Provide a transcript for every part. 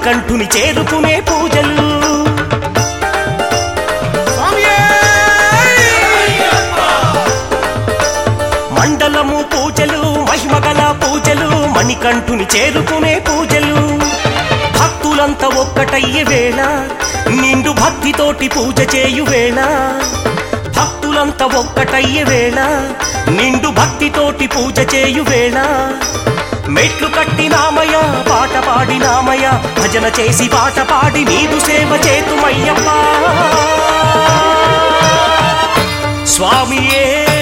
మణికంఠుని చేరుకునే పూజలు మండలము పూజలు మహిమగల పూజలు మణికంఠుని చేరుకునే పూజలు భక్తులంతా ఒక్కటయ్యే వేళ నిండు భక్తితోటి పూజ చేయు వేళ భక్తులంతా ఒక్కటయ్యే వేళ నిండు భక్తితోటి పూజ చేయు వేళ మెట్లు కట్టినామయ పాట పాడినామయ భజన చేసి పాట పాడి నీదు సేవ చేతుమయ్యప్పా స్వామియే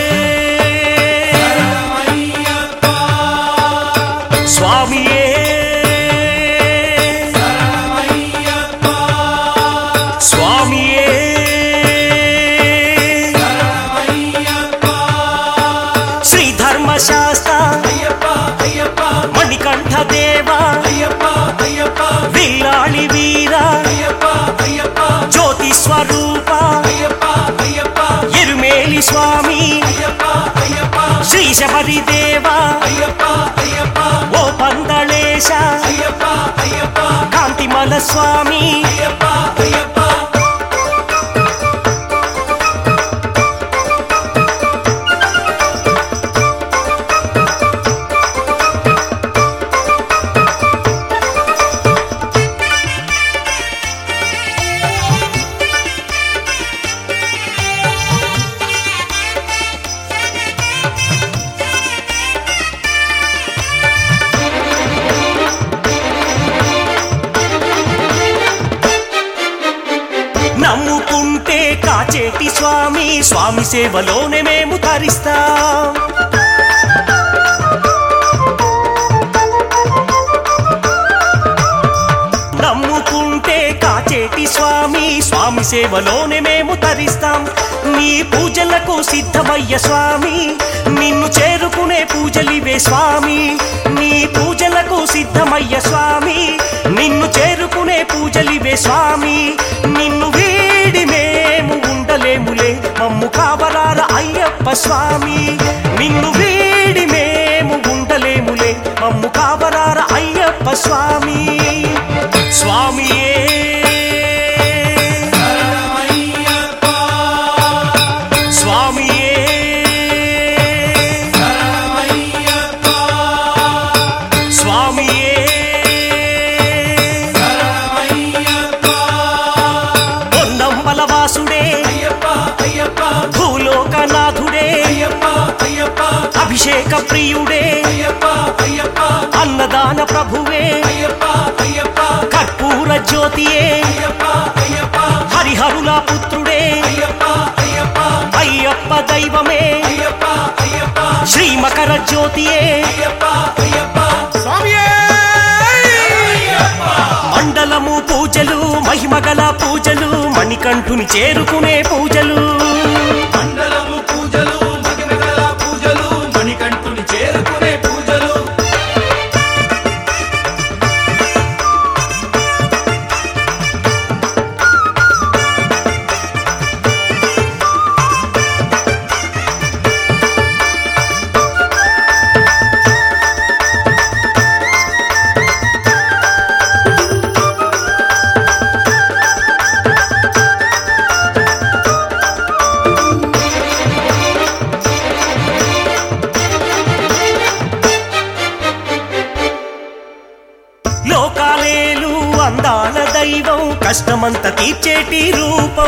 స్వామియే స్వామియే శ్రీ ధర్మశాస్త్ర మణికంఠ దేవ విల్లాళి వీర జ్యోతి స్వరూప ఎరుమేలి స్వామి శ్రీ శబరి దేవ ఓ పందళేశ కాంతిమల స్వామి నమ్ముకుంటే కాచేటి స్వామి స్వామి సేవలోనే మేము తరిస్తాం నమ్ముకుంటే కాచేటి స్వామి స్వామి సేవలోనే మేము తరిస్తాం నీ పూజలకు సిద్ధమయ్య స్వామి నిన్ను చేరుకునే పూజలివే స్వామి నీ పూజలకు సిద్ధమయ్య స్వామి నిన్ను చేరుకునే పూజలివే స్వామి నిన్ను వీడి మేము ఉండలేములే మమ్ము కావరాల అయ్యప్ప స్వామి నిన్ను వీడి మేము ఉండలేములే మమ్ము కావరాల అయ్యప్ప స్వామి స్వామియే స్వామియే స్వామియే పొన్నంబల వాసుడే భూలోకనాథుడే అభిషేక ప్రియుడే అన్నదాన ప్రభువే కర్పూర జ్యోతియే హరిహరుల పుత్రుడే అయ్యప్ప దైవమే శ్రీ మకర జ్యోతియే మండలము పూజలు మహిమగల పూజలు మణికంఠుని చేరుకునే పూజలు మండలము పూజలు మగిమగల పూజలు మణికంఠుని చేరుకునే పూజలు లోకాలేలు అందాల దైవం కష్టమంత తీర్చేటి రూపం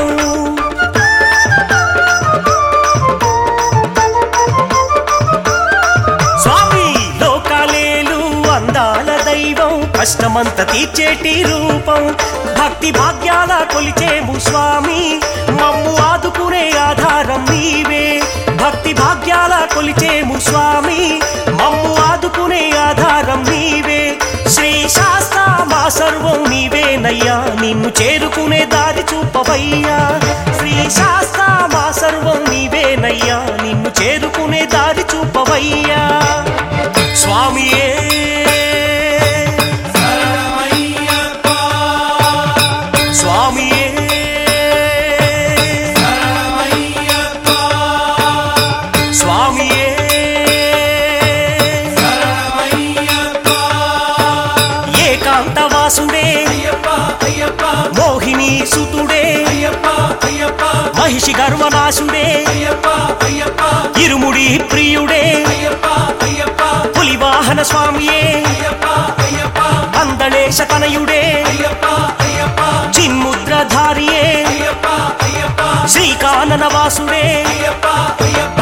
స్వామి లోకాలేలు అందాల దైవం కష్టమంత తీర్చేటి రూపం భక్తి భాగ్యాల కొలిచేము స్వామి మమ్ము ఆదుకునే ఆధారం నీవే భక్తి భాగ్యాల కొలిచేము స్వామి మమ్ము ఆదుకునే ఆధారం నీవే శ్రీ శాస్త్ర మా సర్వం నీవేనయ్యా నిన్ను చేరుకునే దారి చూపవయ్యా శ్రీ శాస్త్ర మా సర్వం నీవేనయ్యా నిన్ను చేరుకునే దారి చూపవయ్యా స్వామియే శరణమయ్యప్ప స్వామియే శరణమయ్యప్ప స్వామియే శరణమయ్యప్ప ఏకాంతవాసుడే అయ్యప్ప మహిషి గర్వనాశుడే అయ్యప్ప అయ్యప్ప ఇరుముడి ప్రియుడే అయ్యప్ప అయ్యప్ప పులివాహన స్వామియే అయ్యప్ప అయ్యప్ప అందళేశ తనయుడే అయ్యప్ప అయ్యప్ప చిన్ముద్రధారియే అయ్యప్ప అయ్యప్ప శ్రీకానన వాసుడే అయ్యప్ప అయ్యప్ప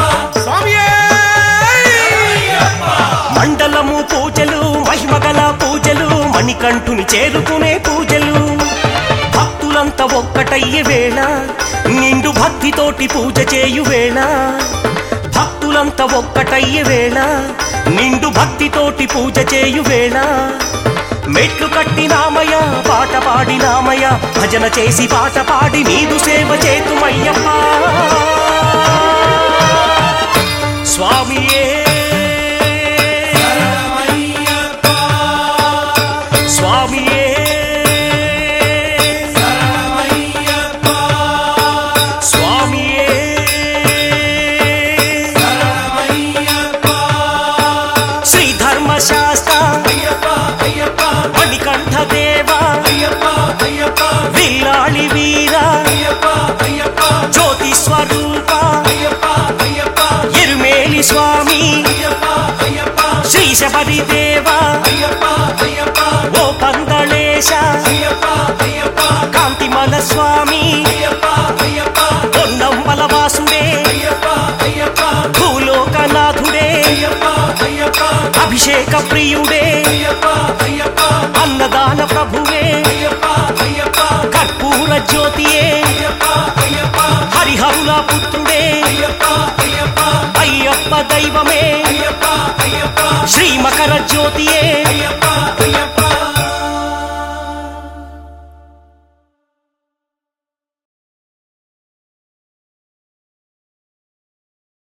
మండలము పూజలు మహిమగల పూజలు మణికంఠుని చేరుకునే పూజలు భక్తులంతా ఒక్కటయ్యే వేళ నిండు భక్తితోటి పూజ చేయు వేళ భక్తులంతా ఒక్కటయ్యే వేళ నిండు భక్తితోటి పూజ చేయు వేళ మెట్లు కట్టినామయ పాట పాడినామయ భజన చేసి పాట పాడి నీదు సేవ చేతుమయ్యప్ప స్వామియే శరణమయ్యప్ప స్వామియే శరణమయ్యప్ప స్వామియే శరణమయ్యప్ప శ్రీ ధర్మశాస్త్ర అయ్యప్ప అయ్యప్ప మణికంఠ దేవ అయ్యప్ప అయ్యప్ప విల్లాళి వీర అయ్యప్ప అయ్యప్ప జ్యోతి స్వరూప అయ్యప్ప అయ్యప్ప ఎరుమేలి స్వామి అయ్యప్ప అయ్యప్ప శ్రీ శబరి దేవ అయ్యప్ప అయ్యప్ప ఓ పందళేశ అయ్యప్ప అయ్యప్ప కాంతిమల స్వామి అయ్యప్ప అయ్యప్ప పొన్నంబల వాసుడే అయ్యప్ప అయ్యప్ప భూలోకనాథుడే అయ్యప్ప అయ్యప్ప అభిషేక ప్రియుడే అయ్యప్ప అయ్యప్ప అన్నదాన ప్రభువే అయ్యప్ప అయ్యప్ప కర్పూర జ్యోతియే అయ్యప్ప అయ్యప్ప హరిహరుల పుత్రుడే అయ్యప్ప అయ్యప్ప అయ్యప్ప దైవమే అయ్యప్ప అయ్యప్ప శ్రీ మకర జ్యోతియే అయ్యప్ప అయ్యప్ప